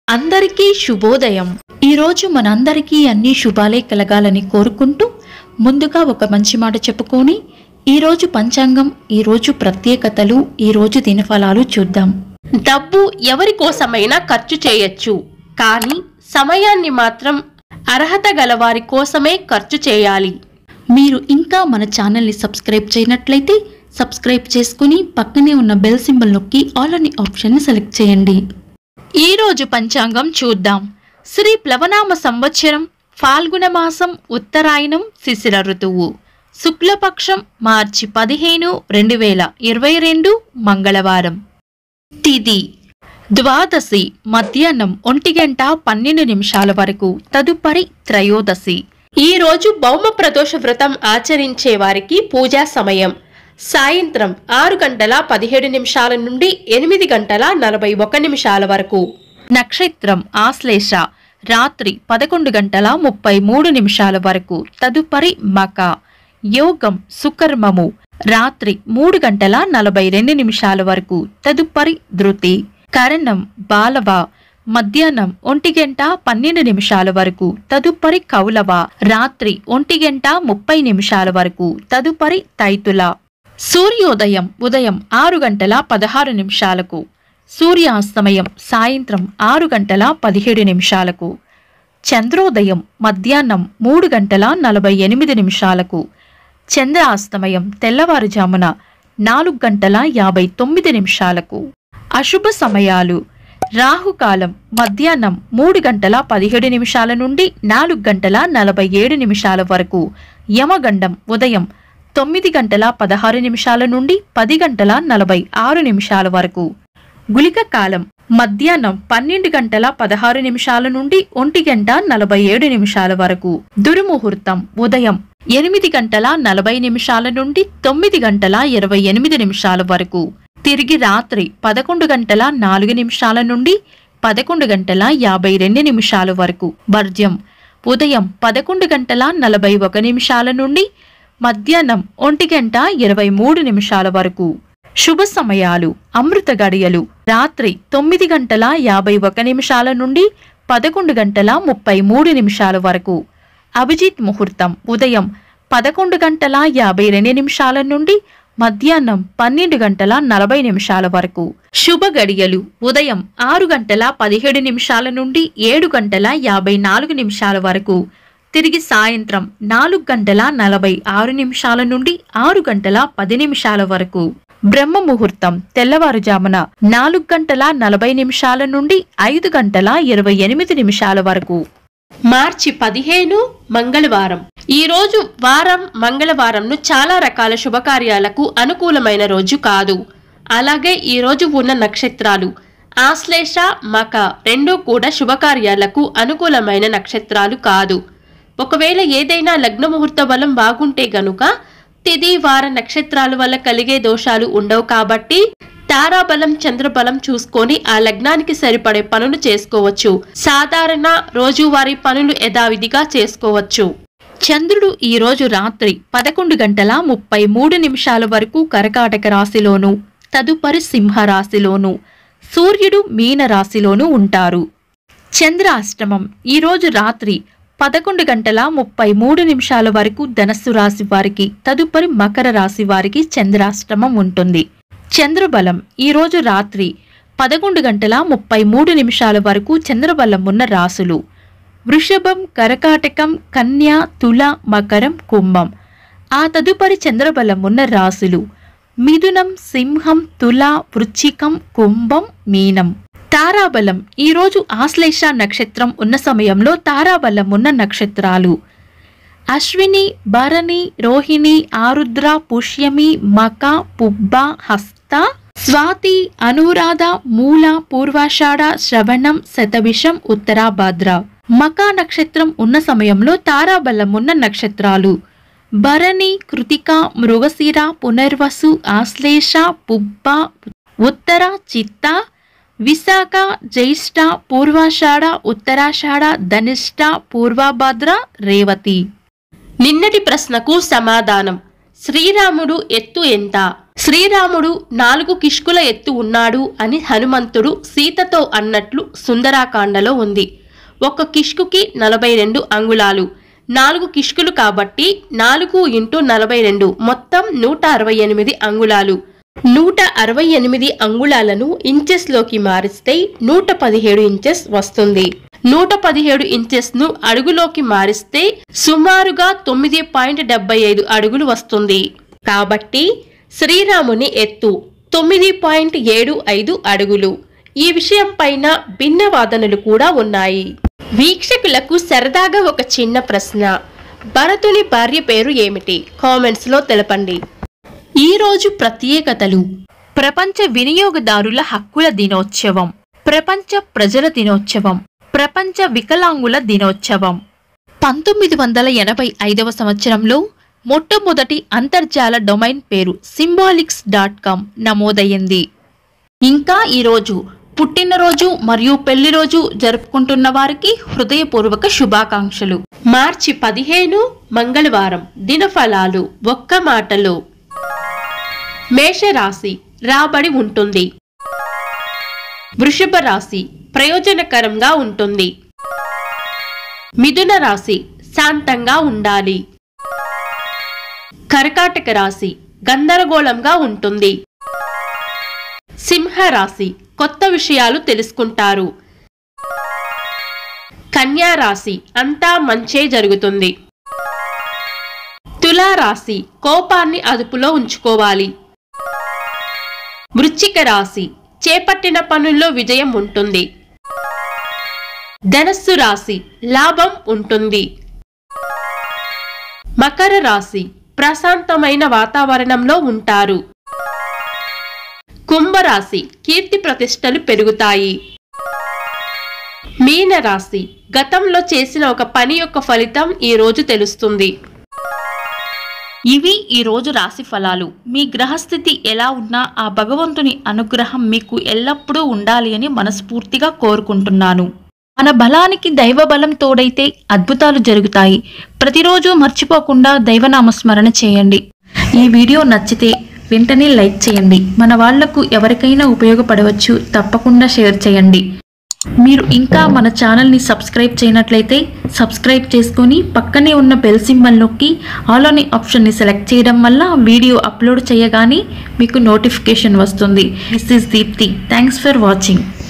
అందరికీ శుభోదయం ఈరోజు మనందరికీ అన్ని శుభాలే కలగాలని కోరుకుంటూ ముందుగా ఒక మంచి మాట చెప్పుకొని ఈరోజు పంచాంగం ఈరోజు ప్రత్యేకతలు ఈరోజు దినఫలాలు చూద్దాం డబ్బు ఎవరి కోసమైనా ఖర్చు చేయొచ్చు కానీ సమయాన్ని మాత్రం అర్హత గల వారి కోసమే ఖర్చు చేయాలి మీరు ఇంకా మన ఛానల్ని సబ్స్క్రైబ్ చేయనట్లయితే సబ్స్క్రైబ్ చేసుకుని పక్కనే ఉన్న బెల్ సింబల్ నొక్కి ఆల్ అని ఆప్షన్ని సెలెక్ట్ చేయండి ఈ రోజు పంచాంగం చూద్దాం శ్రీ ప్లవనామ సంవత్సరం ఫాల్గుణ మాసం ఉత్తరాయణం శిశిర ఋతువు శుక్లపక్షం మార్చి పదిహేను రెండు వేల ఇరవై రెండు మంగళవారం తిది ద్వాదశి మధ్యాహ్నం ఒంటి గంట పన్నెండు నిమిషాల వరకు తదుపరి త్రయోదశి ఈ రోజు భౌమ ప్రదోష వ్రతం ఆచరించే వారికి పూజా సమయం సాయంత్రం ఆరు గంటల పదిహేడు నిమిషాల నుండి ఎనిమిది గంటల నలభై ఒక నిమిషాల వరకు నక్షత్రం ఆశ్లేష రాత్రి పదకొండు గంటల ముప్పై మూడు నిమిషాల వరకు తదుపరి మక యోగం సుకర్మము రాత్రి మూడు గంటల నలభై రెండు నిమిషాల వరకు తదుపరి ధృతి కరణం బాలవ మధ్యాహ్నం ఒంటి గంట పన్నెండు నిమిషాల వరకు తదుపరి కౌలవ రాత్రి ఒంటి గంట ముప్పై నిమిషాల వరకు తదుపరి తైతుల సూర్యోదయం ఉదయం ఆరు గంటల పదహారు నిమిషాలకు సూర్యాస్తమయం సాయంత్రం ఆరు గంటల పదిహేడు నిమిషాలకు చంద్రోదయం మధ్యాహ్నం మూడు గంటల నలభై ఎనిమిది నిమిషాలకు చంద్రాస్తమయం తెల్లవారుజామున నాలుగు గంటల యాభై తొమ్మిది నిమిషాలకు అశుభ సమయాలు రాహుకాలం మధ్యాహ్నం మూడు గంటల పదిహేడు నిమిషాల నుండి నాలుగు గంటల నలభై ఏడు నిమిషాల వరకు యమగండం ఉదయం తొమ్మిది గంటల పదహారు నిమిషాల నుండి పది గంటల నలభై ఆరు నిమిషాల వరకు గుళిక కాలం మధ్యాహ్నం పన్నెండు గంటల పదహారు నిమిషాల నుండి ఒంటి గంట నలభై ఏడు నిమిషాల వరకు దుర్ముహూర్తం ఉదయం ఎనిమిది గంటల నలభై నిమిషాల నుండి తొమ్మిది గంటల ఇరవై ఎనిమిది నిమిషాల వరకు తిరిగి రాత్రి పదకొండు గంటల నాలుగు నిమిషాల నుండి పదకొండు గంటల యాభై రెండు నిమిషాల వరకు వర్జ్యం ఉదయం పదకొండు గంటల నలభై ఒక నిమిషాల నుండి మధ్యాహ్నం ఒంటి గంట ఇరవై మూడు నిమిషాల వరకు శుభ సమయాలు అమృత గడియలు రాత్రి తొమ్మిది గంటల యాభై ఒక నిమిషాల నుండి పదకొండు గంటల ముప్పై మూడు నిమిషాల వరకు అభిజిత్ ముహూర్తం ఉదయం పదకొండు గంటల యాభై రెండు నిమిషాల నుండి మధ్యాహ్నం పన్నెండు గంటల నలభై నిమిషాల వరకు శుభ గడియలు ఉదయం ఆరు గంటల పదిహేడు నిమిషాల నుండి ఏడు గంటల యాభై నాలుగు నిమిషాల వరకు తిరిగి సాయంత్రం నాలుగు గంటల నలభై ఆరు నిమిషాల నుండి ఆరు గంటల పది నిమిషాల వరకు బ్రహ్మ ముహూర్తం తెల్లవారుజామున నాలుగు గంటల నలభై నిమిషాల నుండి ఐదు గంటల ఇరవై ఎనిమిది నిమిషాల వరకు మార్చి పదిహేను మంగళవారం ఈ రోజు వారం మంగళవారంను చాలా రకాల శుభకార్యాలకు అనుకూలమైన రోజు కాదు అలాగే ఈ రోజు ఉన్న నక్షత్రాలు ఆశ్లేష మక రెండూ కూడా శుభకార్యాలకు అనుకూలమైన నక్షత్రాలు కాదు ఒకవేళ ఏదైనా లగ్న ముహూర్త బలం బాగుంటే గనుక తిది వార నక్షత్రాల వల్ల కలిగే దోషాలు ఉండవు కాబట్టి తారాబలం చంద్రబలం చూసుకొని ఆ లగ్నానికి సరిపడే పనులు చేసుకోవచ్చు సాధారణ రోజువారీ పనులు యథావిధిగా చేసుకోవచ్చు చంద్రుడు ఈ రోజు రాత్రి పదకొండు గంటల ముప్పై మూడు నిమిషాల వరకు కరకాటక రాశిలోను తదుపరి సింహ రాశిలోను సూర్యుడు మీన రాశిలోను ఉంటారు చంద్రాష్టమం ఈ రోజు రాత్రి పదకొండు గంటల ముప్పై మూడు నిమిషాల వరకు ధనస్సు రాశి వారికి తదుపరి మకర రాశి వారికి చంద్రాష్టమం ఉంటుంది చంద్రబలం ఈ రోజు రాత్రి పదకొండు గంటల ముప్పై మూడు నిమిషాల వరకు చంద్రబలం ఉన్న రాసులు వృషభం కరకాటకం కన్య తుల మకరం కుంభం ఆ తదుపరి చంద్రబలం ఉన్న రాసులు మిథునం సింహం తుల వృచ్చికం కుంభం మీనం తారాబలం ఈరోజు ఆశ్లేష నక్షత్రం ఉన్న సమయంలో తారాబలం ఉన్న నక్షత్రాలు అశ్విని భరణి రోహిణి ఆరుద్ర పుష్యమి మక పుబ్బ హస్త స్వాతి అనురాధ మూల పూర్వాషాఢ శ్రవణం శతభిషం ఉత్తరాభాద్ర మకా నక్షత్రం ఉన్న సమయంలో తారాబలం ఉన్న నక్షత్రాలు భరణి కృతిక మృగశిర పునర్వసు ఆశ్లేష పుబ్బ ఉత్తర చిత్త విశాఖ జ్యేష్ఠ పూర్వాషాఢ ఉత్తరాషాఢ ధనిష్ట పూర్వభద్ర రేవతి నిన్నటి ప్రశ్నకు సమాధానం శ్రీరాముడు ఎత్తు ఎంత శ్రీరాముడు నాలుగు కిష్కుల ఎత్తు ఉన్నాడు అని హనుమంతుడు సీతతో అన్నట్లు సుందరాకాండలో ఉంది ఒక కిష్కుకి నలభై రెండు అంగుళాలు నాలుగు కిష్కులు కాబట్టి నాలుగు ఇంటూ నలభై రెండు మొత్తం నూట అరవై ఎనిమిది అంగుళాలు నూట అరవై ఎనిమిది అంగుళాలను ఇంచెస్లోకి మారిస్తే నూట పదిహేడు ఇంచెస్ వస్తుంది నూట పదిహేడు ఇంచెస్ ను అడుగులోకి మారిస్తే సుమారుగా తొమ్మిది పాయింట్ డెబ్బై ఐదు అడుగులు వస్తుంది కాబట్టి శ్రీరాముని ఎత్తు తొమ్మిది పాయింట్ ఏడు ఐదు అడుగులు ఈ విషయం పైన భిన్న వాదనలు కూడా ఉన్నాయి వీక్షకులకు సరదాగా ఒక చిన్న ప్రశ్న భరతుని భార్య పేరు ఏమిటి కామెంట్స్ లో తెలపండి ఈ రోజు ప్రత్యేకతలు ప్రపంచ వినియోగదారుల హక్కుల దినోత్సవం ప్రపంచ ప్రజల దినోత్సవం ప్రపంచ వికలాంగుల దినోత్సవం పంతొమ్మిది వందల ఎనభై ఐదవ సంవత్సరంలో మొట్టమొదటి అంతర్జాల డొమైన్ పేరు సింబాలిక్స్ డాట్ కామ్ నమోదయ్యింది ఇంకా ఈరోజు పుట్టినరోజు మరియు పెళ్లి రోజు జరుపుకుంటున్న వారికి హృదయపూర్వక శుభాకాంక్షలు మార్చి పదిహేను మంగళవారం దినఫలాలు ఒక్క మాటలో మేషరాశి రాబడి ఉంటుంది వృషభ రాశి ప్రయోజనకరంగా ఉంటుంది మిథున రాశి శాంతంగా ఉండాలి కర్కాటక రాశి గందరగోళంగా ఉంటుంది సింహ రాశి కొత్త విషయాలు తెలుసుకుంటారు కన్యా రాశి అంతా మంచే జరుగుతుంది తులా రాశి కోపాన్ని అదుపులో ఉంచుకోవాలి వృశ్చిక రాశి చేపట్టిన పనుల్లో విజయం ఉంటుంది ధనస్సు రాశి లాభం ఉంటుంది మకర రాశి ప్రశాంతమైన వాతావరణంలో ఉంటారు కుంభరాశి కీర్తి ప్రతిష్టలు పెరుగుతాయి మీన రాశి గతంలో చేసిన ఒక పని యొక్క ఫలితం ఈ రోజు తెలుస్తుంది ఇవి ఈ రోజు రాశి ఫలాలు మీ గ్రహస్థితి ఎలా ఉన్నా ఆ భగవంతుని అనుగ్రహం మీకు ఎల్లప్పుడూ ఉండాలి అని మనస్ఫూర్తిగా కోరుకుంటున్నాను మన బలానికి దైవ బలం తోడైతే అద్భుతాలు జరుగుతాయి ప్రతిరోజు మర్చిపోకుండా దైవనామస్మరణ చేయండి ఈ వీడియో నచ్చితే వెంటనే లైక్ చేయండి మన వాళ్లకు ఎవరికైనా ఉపయోగపడవచ్చు తప్పకుండా షేర్ చేయండి మీరు ఇంకా మన ఛానల్ని సబ్స్క్రైబ్ చేయనట్లయితే సబ్స్క్రైబ్ చేసుకొని పక్కనే ఉన్న బెల్ సింబల్ నొక్కి ఆల్ అనే ఆప్షన్ని సెలెక్ట్ చేయడం వల్ల వీడియో అప్లోడ్ చేయగానే మీకు నోటిఫికేషన్ వస్తుంది this is Deepti thanks for watching